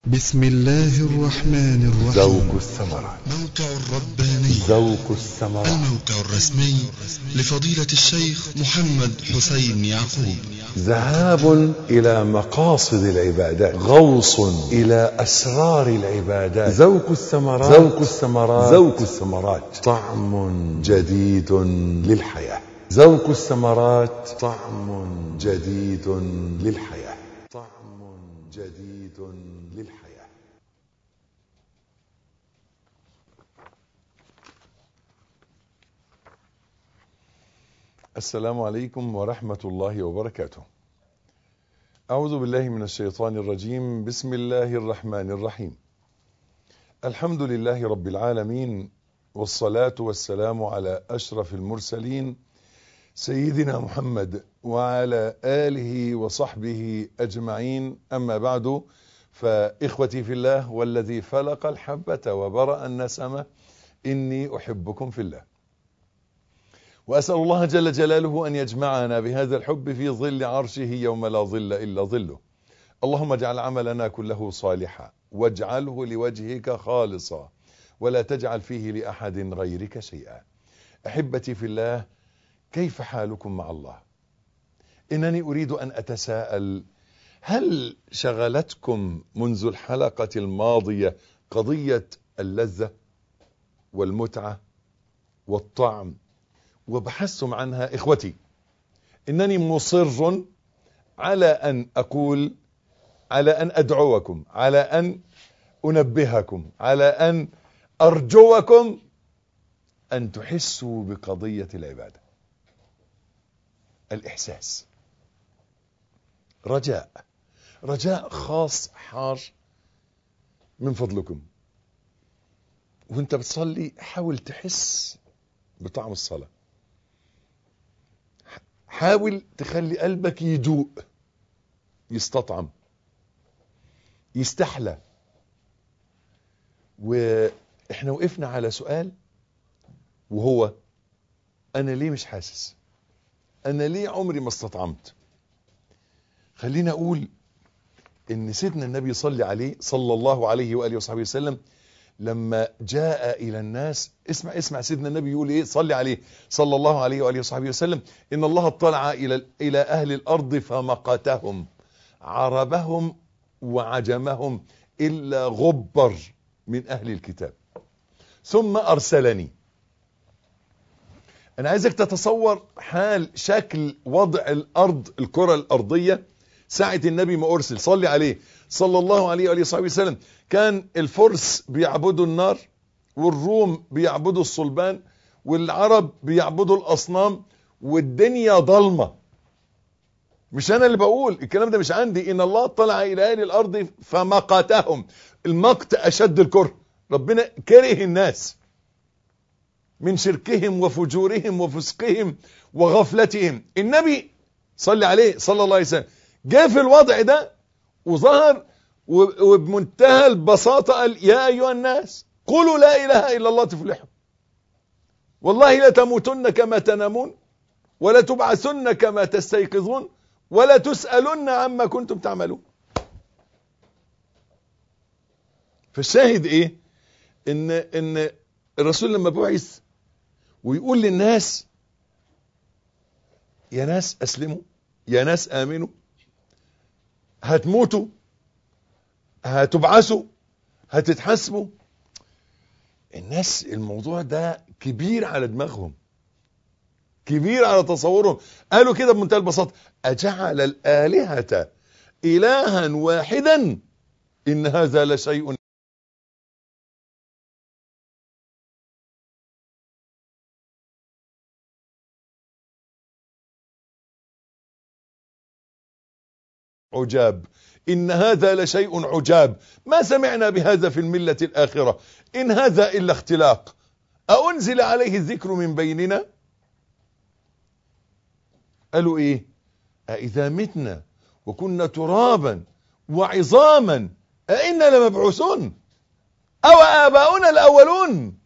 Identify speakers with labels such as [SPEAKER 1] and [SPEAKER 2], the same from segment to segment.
[SPEAKER 1] بسم الله الرحمن الرحيم
[SPEAKER 2] ذوق الثمرات
[SPEAKER 1] موقع الرباني
[SPEAKER 2] ذوق الثمرات
[SPEAKER 1] الموقع الرسمي لفضيلة الشيخ محمد حسين يعقوب
[SPEAKER 2] ذهاب إلى مقاصد العبادات غوص إلى أسرار العبادات ذوق الثمرات ذوق الثمرات ذوق الثمرات طعم جديد للحياة ذوق الثمرات طعم جديد للحياة طعم جديد للحياة السلام عليكم ورحمة الله وبركاته. أعوذ بالله من الشيطان الرجيم، بسم الله الرحمن الرحيم. الحمد لله رب العالمين والصلاة والسلام على أشرف المرسلين سيدنا محمد وعلى آله وصحبه أجمعين أما بعد فإخوتي في الله والذي فلق الحبة وبرأ النسمة إني أحبكم في الله. وأسأل الله جل جلاله أن يجمعنا بهذا الحب في ظل عرشه يوم لا ظل إلا ظله اللهم اجعل عملنا كله صالحا واجعله لوجهك خالصا ولا تجعل فيه لأحد غيرك شيئا أحبتي في الله كيف حالكم مع الله إنني أريد أن أتساءل هل شغلتكم منذ الحلقة الماضية قضية اللذة والمتعة والطعم وبحثتم عنها اخوتي انني مصر على ان اقول على ان ادعوكم على ان انبهكم على ان ارجوكم ان تحسوا بقضيه العباده الاحساس رجاء رجاء خاص حار من فضلكم وانت بتصلي حاول تحس بطعم الصلاه حاول تخلي قلبك يدوق يستطعم يستحلى واحنا وقفنا على سؤال وهو انا ليه مش حاسس انا ليه عمري ما استطعمت خلينا اقول ان سيدنا النبي صلى عليه صلى الله عليه واله وصحبه وسلم لما جاء الى الناس اسمع اسمع سيدنا النبي يقول ايه صلي عليه صلى الله عليه واله وصحبه وسلم ان الله اطلع الى الى اهل الارض فمقتهم عربهم وعجمهم الا غبر من اهل الكتاب ثم ارسلني انا عايزك تتصور حال شكل وضع الارض الكره الارضيه ساعه النبي ما ارسل صلي عليه صلى الله عليه وآله وصحبه وسلم كان الفرس بيعبدوا النار والروم بيعبدوا الصلبان والعرب بيعبدوا الأصنام والدنيا ضلمة مش أنا اللي بقول الكلام ده مش عندي إن الله طلع إلى أهل الأرض فمقتهم المقت أشد الكره ربنا كره الناس من شركهم وفجورهم وفسقهم وغفلتهم النبي صلى عليه صلى الله عليه وسلم جاء في الوضع ده وظهر وبمنتهى البساطة قال يا أيها الناس قولوا لا إله إلا الله تفلحوا والله لتموتن كما تنامون ولا تبعثن كما تستيقظون ولا تسألن عما كنتم تعملون فالشاهد ايه ان ان الرسول لما بعث ويقول للناس يا ناس اسلموا يا ناس امنوا هتموتوا هتبعثوا هتتحاسبوا الناس الموضوع ده كبير على دماغهم كبير على تصورهم قالوا كده بمنتهى البساطه اجعل الالهه الها واحدا ان هذا لشيء عجاب إن هذا لشيء عجاب ما سمعنا بهذا في الملة الآخرة إن هذا إلا اختلاق أأنزل عليه الذكر من بيننا قالوا إيه أإذا متنا وكنا ترابا وعظاما أئنا لمبعوثون أو آباؤنا الأولون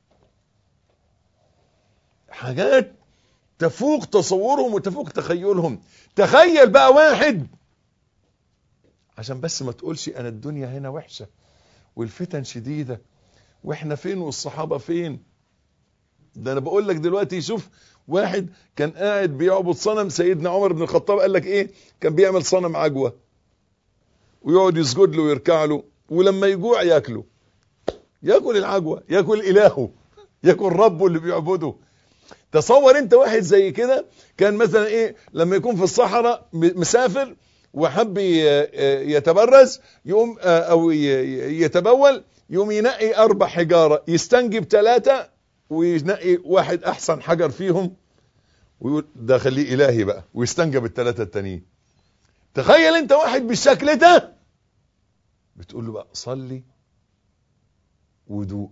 [SPEAKER 2] حاجات تفوق تصورهم وتفوق تخيلهم تخيل بقى واحد عشان بس ما تقولش انا الدنيا هنا وحشة والفتن شديدة واحنا فين والصحابة فين ده انا بقول لك دلوقتي شوف واحد كان قاعد بيعبد صنم سيدنا عمر بن الخطاب قال لك ايه كان بيعمل صنم عجوة ويقعد يسجد له ويركع له ولما يجوع ياكله ياكل العجوة ياكل الهه ياكل ربه اللي بيعبده تصور انت واحد زي كده كان مثلا ايه لما يكون في الصحراء مسافر وحب يتبرز يقوم او يتبول يقوم ينقي اربع حجاره يستنجي بثلاثه وينقي واحد احسن حجر فيهم ويقول ده خليه الهي بقى ويستنجى بالثلاثه التانيين تخيل انت واحد بالشكل ده بتقول له بقى صلي ودوق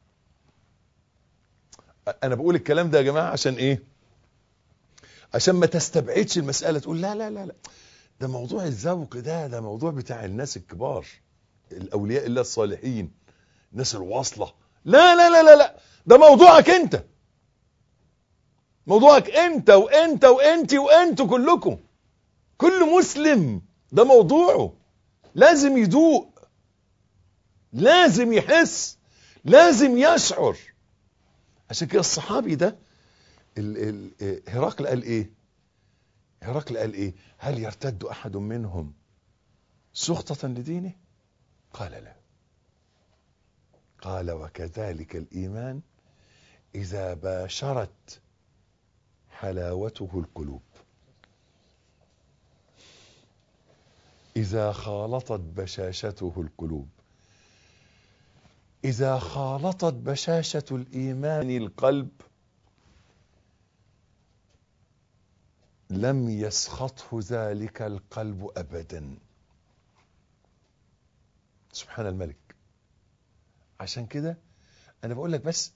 [SPEAKER 2] انا بقول الكلام ده يا جماعه عشان ايه عشان ما تستبعدش المساله تقول لا لا لا لا ده موضوع الذوق ده ده موضوع بتاع الناس الكبار الاولياء الله الصالحين الناس الواصله لا لا لا لا لا ده موضوعك انت موضوعك انت وانت وانت وانتوا كلكم كل مسلم ده موضوعه لازم يدوق لازم يحس لازم يشعر عشان كده الصحابي ده هرقل قال ايه هرقل قال ايه هل يرتد احد منهم سخطة لدينه قال لا قال وكذلك الايمان اذا باشرت حلاوته القلوب اذا خالطت بشاشته القلوب إذا خالطت بشاشة الإيمان القلب لم يسخطه ذلك القلب أبدا سبحان الملك عشان كده أنا بقول لك بس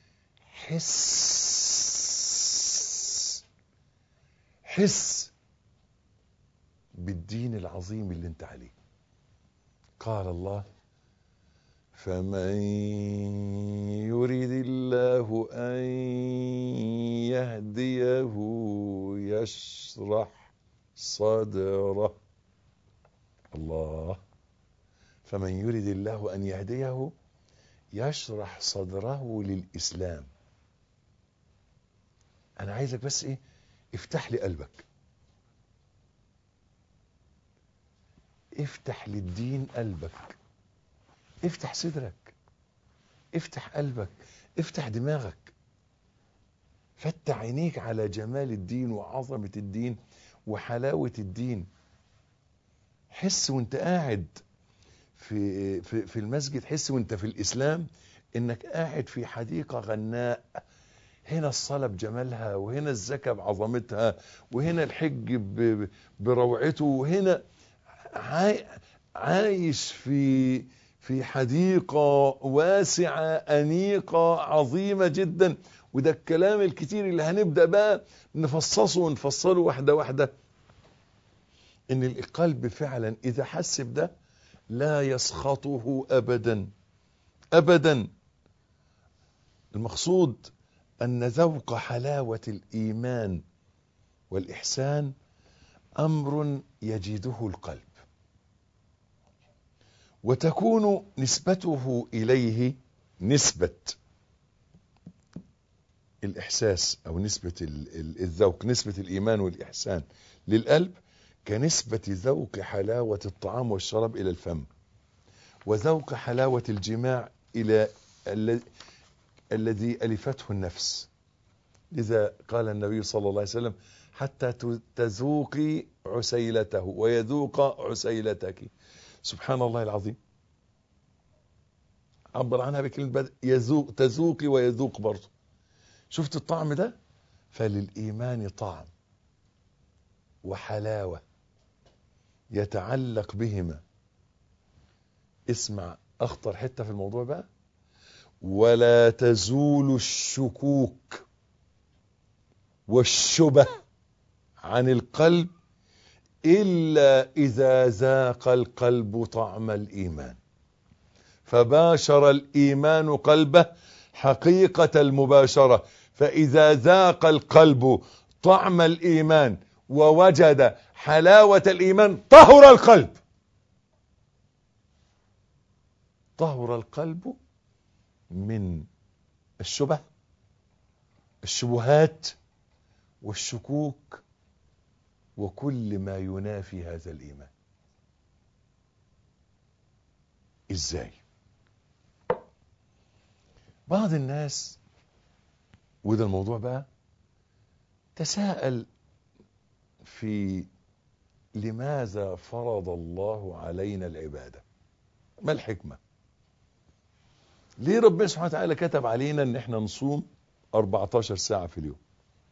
[SPEAKER 2] حس حس بالدين العظيم اللي انت عليه قال الله فمن يريد الله أن يهديه يشرح صدره الله فمن يريد الله أن يهديه يشرح صدره للإسلام أنا عايزك بس إيه افتح لي قلبك افتح للدين قلبك افتح صدرك افتح قلبك افتح دماغك فتح عينيك على جمال الدين وعظمة الدين وحلاوة الدين حس وانت قاعد في, في, في المسجد حس وانت في الإسلام انك قاعد في حديقة غناء هنا الصلاة بجمالها وهنا الزكاة بعظمتها وهنا الحج بروعته وهنا عايش في في حديقة واسعة أنيقة عظيمة جدا وده الكلام الكتير اللي هنبدأ بقى نفصصه ونفصله واحدة واحدة ان القلب فعلا اذا حس بده لا يسخطه ابدا ابدا المقصود ان ذوق حلاوة الايمان والاحسان امر يجده القلب وتكون نسبته اليه نسبة الاحساس او نسبة الذوق نسبة الايمان والاحسان للقلب كنسبة ذوق حلاوة الطعام والشراب الى الفم وذوق حلاوة الجماع الى الذي الفته النفس لذا قال النبي صلى الله عليه وسلم حتى تذوقي عسيلته ويذوق عسيلتك سبحان الله العظيم عبر عنها بكلمة يذوق تذوقي ويذوق برضه شفت الطعم ده فللإيمان طعم وحلاوة يتعلق بهما اسمع أخطر حتة في الموضوع بقى ولا تزول الشكوك والشبه عن القلب إلا إذا ذاق القلب طعم الإيمان فباشر الإيمان قلبه حقيقة المباشرة فإذا ذاق القلب طعم الإيمان ووجد حلاوة الإيمان طهر القلب طهر القلب من الشبه الشبهات والشكوك وكل ما ينافي هذا الإيمان إزاي بعض الناس وده الموضوع بقى تساءل في لماذا فرض الله علينا العبادة ما الحكمة ليه ربنا سبحانه وتعالى كتب علينا ان احنا نصوم 14 ساعة في اليوم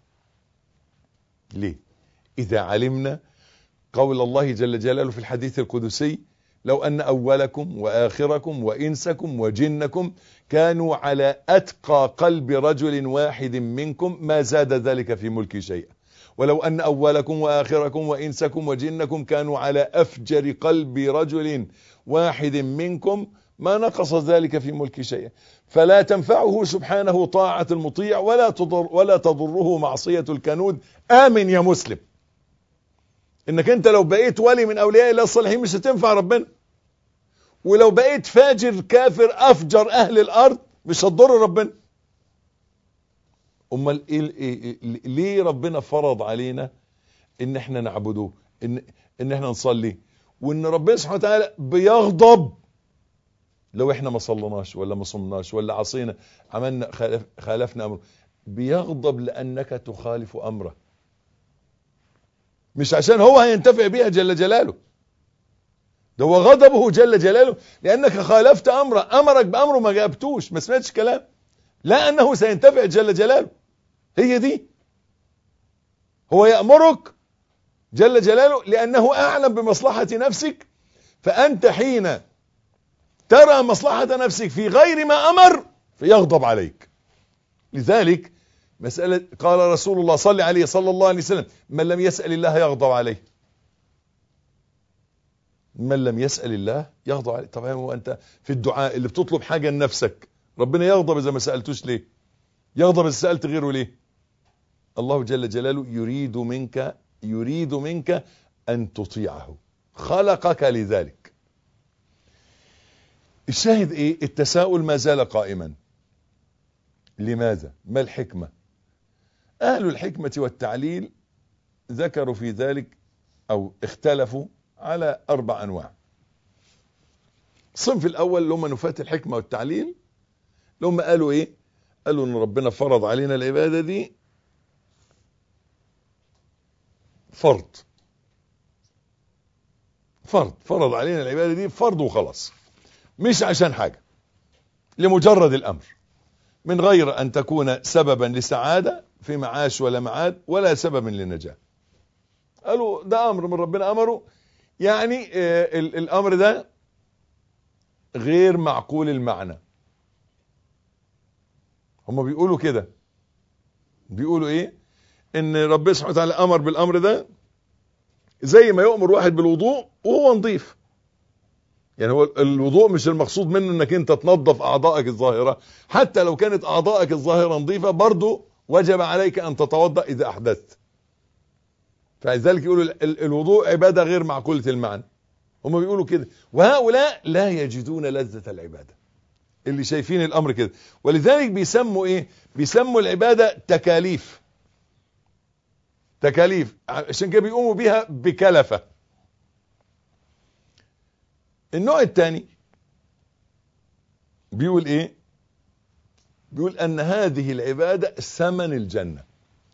[SPEAKER 2] ليه اذا علمنا قول الله جل جلاله في الحديث القدسي لو ان اولكم واخركم وانسكم وجنكم كانوا على اتقى قلب رجل واحد منكم ما زاد ذلك في ملكي شيئا ولو ان اولكم واخركم وانسكم وجنكم كانوا على افجر قلب رجل واحد منكم ما نقص ذلك في ملك شيئا فلا تنفعه سبحانه طاعة المطيع ولا تضر ولا تضره معصية الكنود آمن يا مسلم انك انت لو بقيت ولي من اولياء الله الصالحين مش هتنفع ربنا ولو بقيت فاجر كافر افجر اهل الارض مش هتضر ربنا امال إيه إيه ليه ربنا فرض علينا ان احنا نعبده ان ان احنا نصلي وان ربنا سبحانه وتعالى بيغضب لو احنا ما صلناش ولا ما صمناش ولا عصينا عملنا خالف خالفنا امره بيغضب لانك تخالف امره مش عشان هو هينتفع بيها جل جلاله ده هو غضبه جل جلاله لانك خالفت امره امرك بامره ما جابتوش ما سمعتش كلام لا انه سينتفع جل جلاله هي دي هو يأمرك جل جلاله لانه اعلم بمصلحة نفسك فانت حين ترى مصلحة نفسك في غير ما امر فيغضب عليك لذلك مسألة قال رسول الله صلى عليه صلى الله عليه وسلم من لم يسأل الله يغضب عليه من لم يسأل الله يغضب عليه طبعا هو انت في الدعاء اللي بتطلب حاجة لنفسك ربنا يغضب اذا ما سألتوش ليه يغضب اذا سألت غيره ليه الله جل جلاله يريد منك يريد منك ان تطيعه خلقك لذلك الشاهد ايه التساؤل ما زال قائما لماذا ما الحكمة اهل الحكمة والتعليل ذكروا في ذلك او اختلفوا على اربع انواع الصنف الاول اللي هم نفاة الحكمة والتعليل اللي هم قالوا ايه قالوا ان ربنا فرض علينا العبادة دي فرض فرض فرض علينا العبادة دي فرض وخلاص مش عشان حاجة لمجرد الامر من غير ان تكون سببا لسعادة في معاش ولا معاد ولا سببا للنجاة قالوا ده امر من ربنا امره يعني آه الامر ده غير معقول المعنى هم بيقولوا كده بيقولوا ايه ان ربنا سبحانه وتعالى امر بالامر ده زي ما يؤمر واحد بالوضوء وهو نظيف يعني هو الوضوء مش المقصود منه انك انت تنظف اعضائك الظاهرة حتى لو كانت اعضائك الظاهرة نظيفة برضو وجب عليك ان تتوضأ اذا احدثت فلذلك يقولوا الوضوء عبادة غير معقولة المعنى هم بيقولوا كده وهؤلاء لا يجدون لذة العبادة اللي شايفين الامر كده ولذلك بيسموا ايه بيسموا العبادة تكاليف تكاليف عشان كده بيقوموا بيها بكلفة النوع الثاني بيقول ايه بيقول ان هذه العبادة ثمن الجنة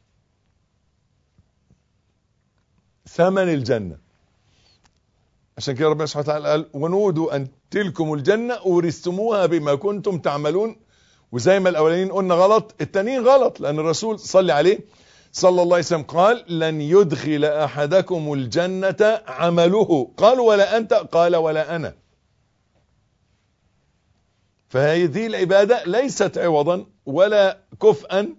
[SPEAKER 2] ثمن الجنة عشان كده ربنا سبحانه وتعالى قال ونودوا ان تلكم الجنة اورثتموها بما كنتم تعملون وزي ما الاولانيين قلنا غلط التانيين غلط لان الرسول صلى عليه صلى الله عليه وسلم قال لن يدخل احدكم الجنة عمله قال ولا انت قال ولا انا فهذه العبادة ليست عوضا ولا كفءا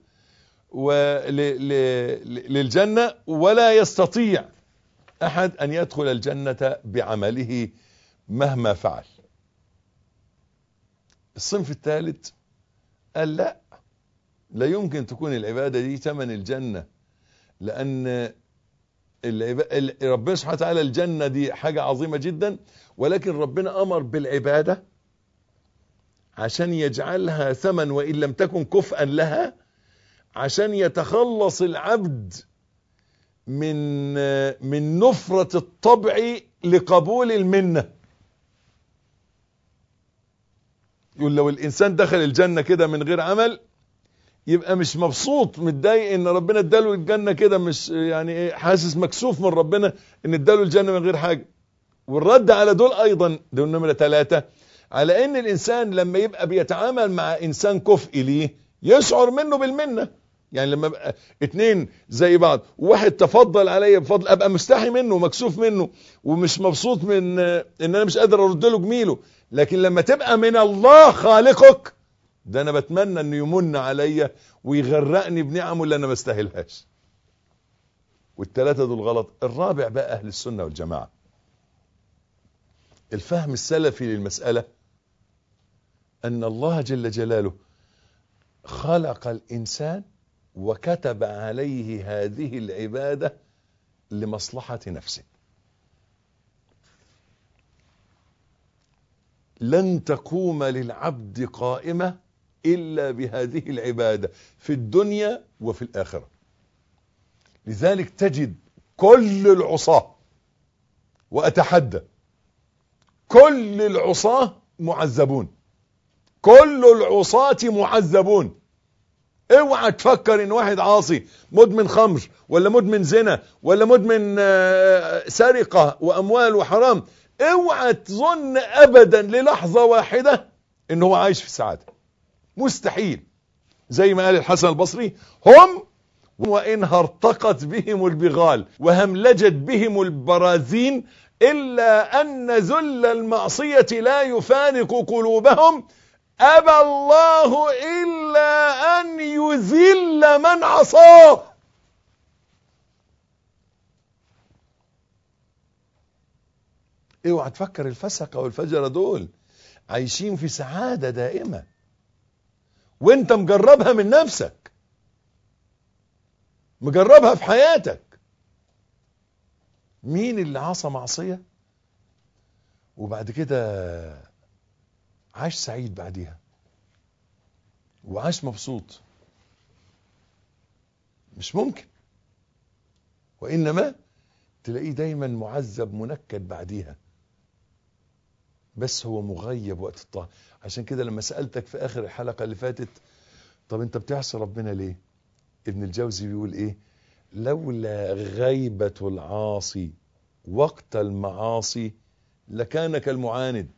[SPEAKER 2] للجنة ولا يستطيع احد ان يدخل الجنة بعمله مهما فعل الصنف الثالث قال لا لا يمكن تكون العبادة دي ثمن الجنة لأن ربنا سبحانه وتعالى الجنة دي حاجة عظيمة جدا ولكن ربنا أمر بالعبادة عشان يجعلها ثمن وإن لم تكن كفءا لها عشان يتخلص العبد من من نفرة الطبع لقبول المنة يقول لو الإنسان دخل الجنة كده من غير عمل يبقى مش مبسوط متضايق ان ربنا اداله الجنة كده مش يعني ايه حاسس مكسوف من ربنا ان اداله الجنة من غير حاجة والرد على دول ايضا دول نمرة ثلاثة على ان الانسان لما يبقى بيتعامل مع انسان كفء ليه يشعر منه بالمنة يعني لما ابقى اتنين زي بعض وواحد تفضل عليا بفضل ابقى مستحي منه ومكسوف منه ومش مبسوط من ان انا مش قادر ارد له جميله لكن لما تبقى من الله خالقك ده انا بتمنى انه يمن عليا ويغرقني بنعمه اللي انا ما استاهلهاش والثلاثه دول غلط الرابع بقى اهل السنه والجماعه الفهم السلفي للمساله ان الله جل جلاله خلق الانسان وكتب عليه هذه العباده لمصلحه نفسه لن تقوم للعبد قائمة إلا بهذه العبادة في الدنيا وفي الآخرة لذلك تجد كل العصاة وأتحدى كل العصاة معذبون كل العصاة معذبون اوعى تفكر ان واحد عاصي مدمن خمر ولا مدمن زنا ولا مدمن سرقة واموال وحرام اوعى تظن ابدا للحظة واحدة ان هو عايش في سعادة مستحيل زي ما قال الحسن البصري هم وان هرتقت بهم البغال وهملجت بهم البرازين الا ان ذل المعصية لا يفارق قلوبهم ابى الله الا ان يذل من عصاه اوعى تفكر الفسقه والفجره دول عايشين في سعاده دائمه وانت مجربها من نفسك مجربها في حياتك مين اللي عصى معصيه وبعد كده عاش سعيد بعديها وعاش مبسوط مش ممكن وانما تلاقيه دايما معذب منكد بعديها بس هو مغيب وقت الطاعة عشان كده لما سألتك في آخر الحلقة اللي فاتت طب انت بتعصي ربنا ليه ابن الجوزي بيقول ايه لولا غيبة العاصي وقت المعاصي لكان كالمعاند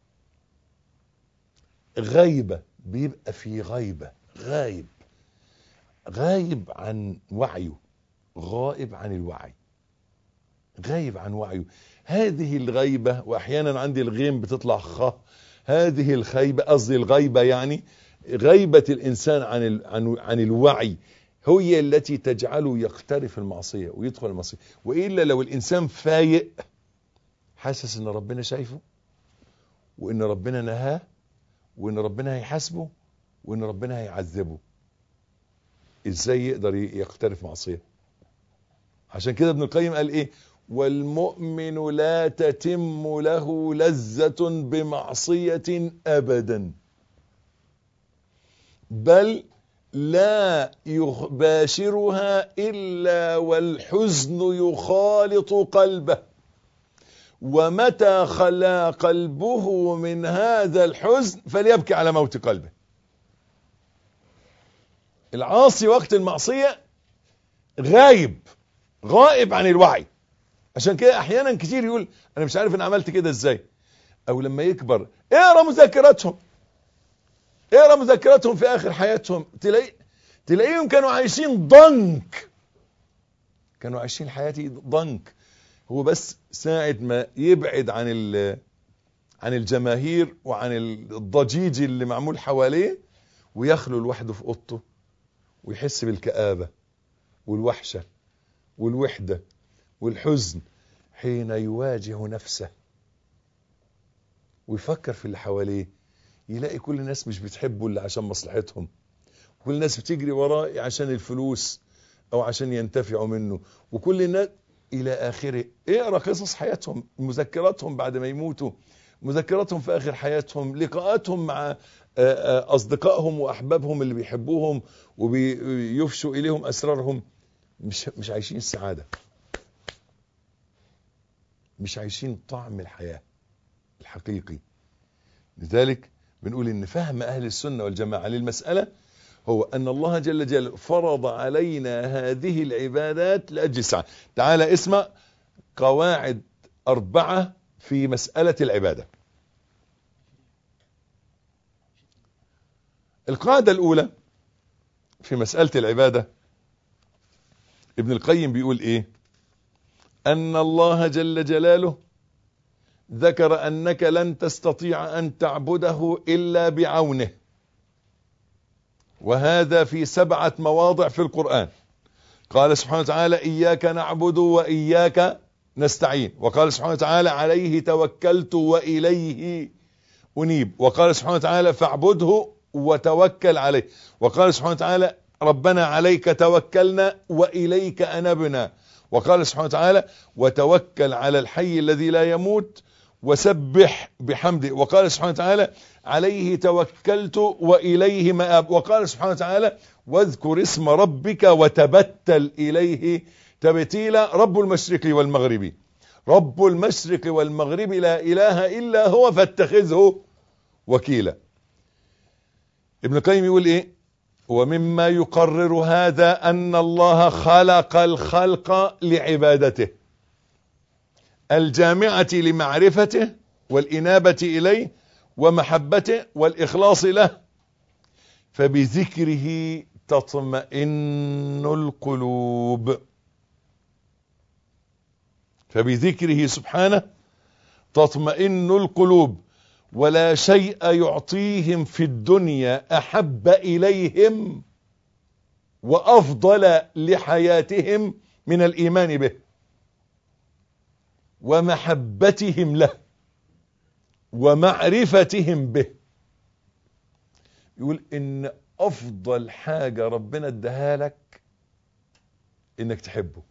[SPEAKER 2] غيبة بيبقى في غيبة غايب غايب عن وعيه غائب عن الوعي غايب عن وعيه هذه الغيبة واحيانا عندي الغيم بتطلع خ هذه الخيبة قصدي الغيبة يعني غيبة الانسان عن ال... عن عن الوعي هي التي تجعله يقترف المعصية ويدخل المعصية وإلا لو الإنسان فايق حاسس إن ربنا شايفه وإن ربنا نهاه وإن ربنا هيحاسبه وإن ربنا هيعذبه إزاي يقدر يقترف معصية عشان كده ابن القيم قال إيه والمؤمن لا تتم له لذة بمعصية أبدا بل لا يباشرها إلا والحزن يخالط قلبه ومتى خلا قلبه من هذا الحزن فليبكي على موت قلبه العاصي وقت المعصية غايب غائب عن الوعي عشان كده احيانا كتير يقول انا مش عارف انا عملت كده ازاي او لما يكبر اقرا مذكراتهم اقرا مذكراتهم في اخر حياتهم تلاقي تلاقيهم كانوا عايشين ضنك كانوا عايشين حياتي ضنك هو بس ساعة ما يبعد عن عن الجماهير وعن الضجيج اللي معمول حواليه ويخلو لوحده في اوضته ويحس بالكآبة والوحشة والوحدة والحزن حين يواجه نفسه ويفكر في اللي حواليه يلاقي كل الناس مش بتحبه الا عشان مصلحتهم كل الناس بتجري وراه عشان الفلوس او عشان ينتفعوا منه وكل الناس الى اخره اقرا قصص حياتهم مذكراتهم بعد ما يموتوا مذكراتهم في آخر حياتهم لقاءاتهم مع أصدقائهم وأحبابهم اللي بيحبوهم وبيفشوا إليهم أسرارهم مش, مش عايشين السعادة مش عايشين طعم الحياة الحقيقي لذلك بنقول ان فهم اهل السنة والجماعة للمسألة هو ان الله جل جلاله فرض علينا هذه العبادات لاجل السعادة تعال اسمع قواعد اربعة في مسألة العبادة القاعدة الاولى في مسألة العبادة ابن القيم بيقول ايه ان الله جل جلاله ذكر انك لن تستطيع ان تعبده الا بعونه وهذا في سبعة مواضع في القرآن قال سبحانه وتعالى اياك نعبد واياك نستعين وقال سبحانه وتعالى عليه توكلت واليه انيب وقال سبحانه وتعالى فاعبده وتوكل عليه وقال سبحانه وتعالى ربنا عليك توكلنا واليك انبنا وقال سبحانه وتعالى وتوكل على الحي الذي لا يموت وسبح بحمده وقال سبحانه وتعالى عليه توكلت وإليه مآب وقال سبحانه وتعالى واذكر اسم ربك وتبتل إليه تبتيلا رب المشرق والمغرب رب المشرق والمغرب لا إله إلا هو فاتخذه وكيلا ابن القيم يقول ايه ومما يقرر هذا أن الله خلق الخلق لعبادته الجامعة لمعرفته والإنابة إليه ومحبته والإخلاص له فبذكره تطمئن القلوب فبذكره سبحانه تطمئن القلوب ولا شيء يعطيهم في الدنيا أحب إليهم وأفضل لحياتهم من الإيمان به ومحبتهم له ومعرفتهم به يقول ان افضل حاجة ربنا اداها لك انك تحبه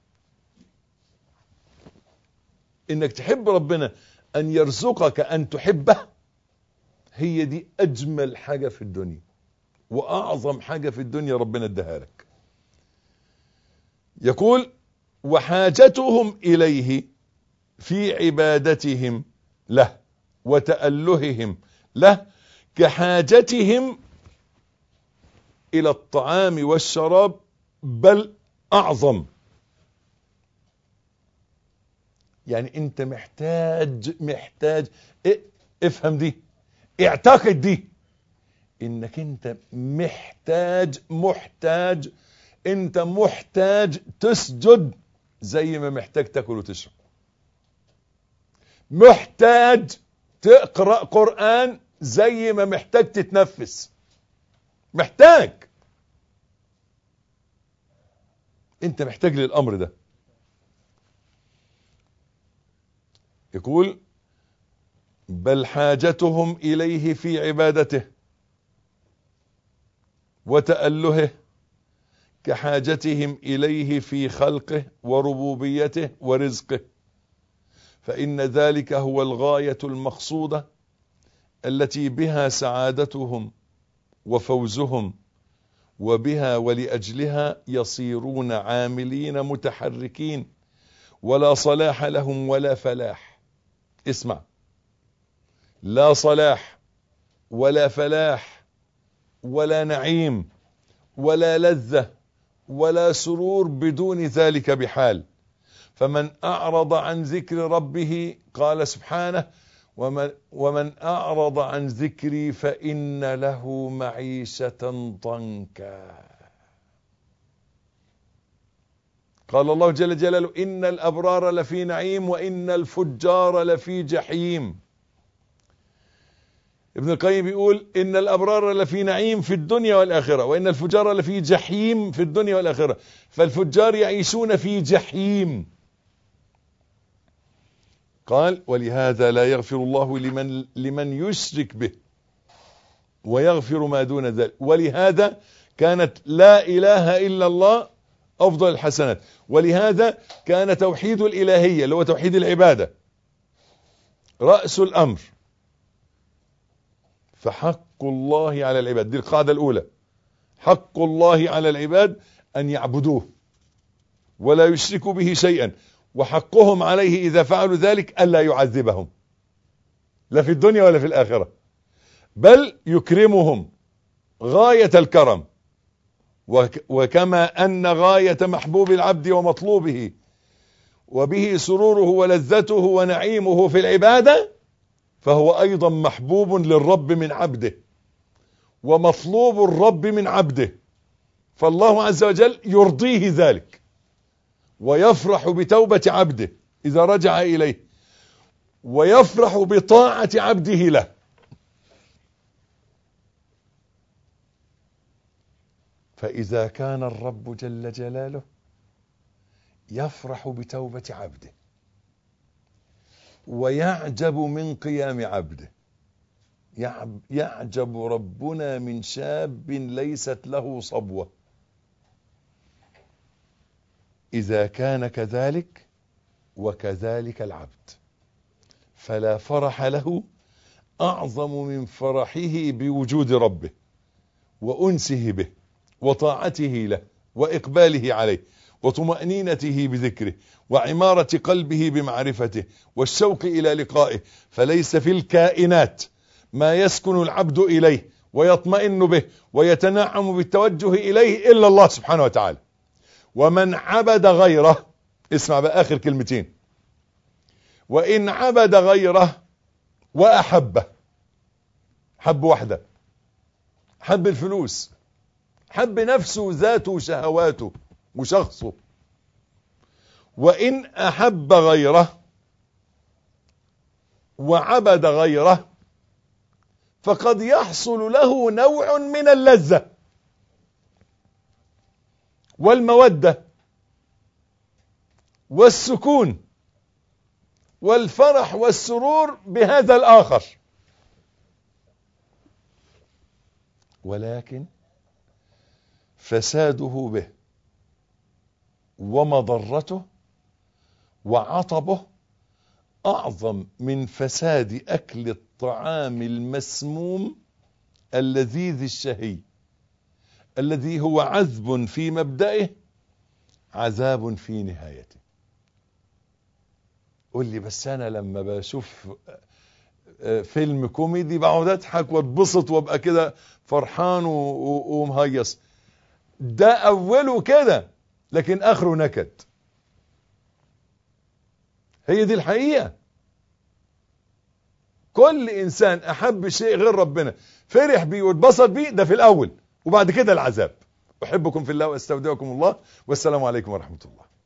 [SPEAKER 2] انك تحب ربنا ان يرزقك ان تحبه هي دي اجمل حاجة في الدنيا واعظم حاجة في الدنيا ربنا اداها لك يقول وحاجتهم اليه في عبادتهم له وتألههم له كحاجتهم الى الطعام والشراب بل اعظم يعني انت محتاج محتاج إيه افهم دي اعتقد دي انك انت محتاج محتاج انت محتاج تسجد زي ما محتاج تاكل وتشرب محتاج تقرأ قرآن زي ما محتاج تتنفس محتاج انت محتاج للامر ده يقول بل حاجتهم اليه في عبادته وتألهه كحاجتهم اليه في خلقه وربوبيته ورزقه فإن ذلك هو الغاية المقصودة التي بها سعادتهم وفوزهم وبها ولأجلها يصيرون عاملين متحركين ولا صلاح لهم ولا فلاح اسمع لا صلاح ولا فلاح ولا نعيم ولا لذة ولا سرور بدون ذلك بحال فمن أعرض عن ذكر ربه قال سبحانه ومن, ومن أعرض عن ذكري فإن له معيشة ضنكا قال الله جل جلاله إن الأبرار لفي نعيم وإن الفجار لفي جحيم ابن القيم بيقول إن الأبرار لفي نعيم في الدنيا والآخرة وإن الفجار لفي جحيم في الدنيا والآخرة فالفجار يعيشون في جحيم قال ولهذا لا يغفر الله لمن, لمن يشرك به ويغفر ما دون ذلك ولهذا كانت لا إله إلا الله أفضل الحسنات ولهذا كان توحيد الإلهية اللي هو توحيد العبادة رأس الأمر فحق الله على العباد دي القاعدة الأولى حق الله على العباد أن يعبدوه ولا يشركوا به شيئا وحقهم عليه إذا فعلوا ذلك ألا يعذبهم لا في الدنيا ولا في الآخرة بل يكرمهم غاية الكرم وكما أن غاية محبوب العبد ومطلوبه وبه سروره ولذته ونعيمه في العبادة فهو أيضا محبوب للرب من عبده ومطلوب الرب من عبده فالله عز وجل يرضيه ذلك ويفرح بتوبة عبده إذا رجع إليه ويفرح بطاعة عبده له فإذا كان الرب جل جلاله يفرح بتوبة عبده ويعجب من قيام عبده يعجب ربنا من شاب ليست له صبوة إذا كان كذلك وكذلك العبد فلا فرح له أعظم من فرحه بوجود ربه وأنسه به وطاعته له وإقباله عليه وطمأنينته بذكره وعمارة قلبه بمعرفته والشوق إلى لقائه فليس في الكائنات ما يسكن العبد إليه ويطمئن به ويتنعم بالتوجه إليه إلا الله سبحانه وتعالى ومن عبد غيره اسمع بقى آخر كلمتين وإن عبد غيره وأحبه حب وحده حب الفلوس حب نفسه ذاته شهواته وشخصه وإن أحب غيره وعبد غيره فقد يحصل له نوع من اللذة والمودة والسكون والفرح والسرور بهذا الآخر ولكن فساده به ومضرته وعطبه أعظم من فساد أكل الطعام المسموم اللذيذ الشهي الذي هو عذب في مبدئه عذاب في نهايته قول لي بس أنا لما بشوف فيلم كوميدي بقعد أضحك واتبسط وابقى كده فرحان ومهيص ده أوله كده لكن آخره نكد هي دي الحقيقة كل إنسان أحب شيء غير ربنا فرح بيه واتبسط بيه ده في الأول وبعد كده العذاب أحبكم في الله وأستودعكم الله والسلام عليكم ورحمة الله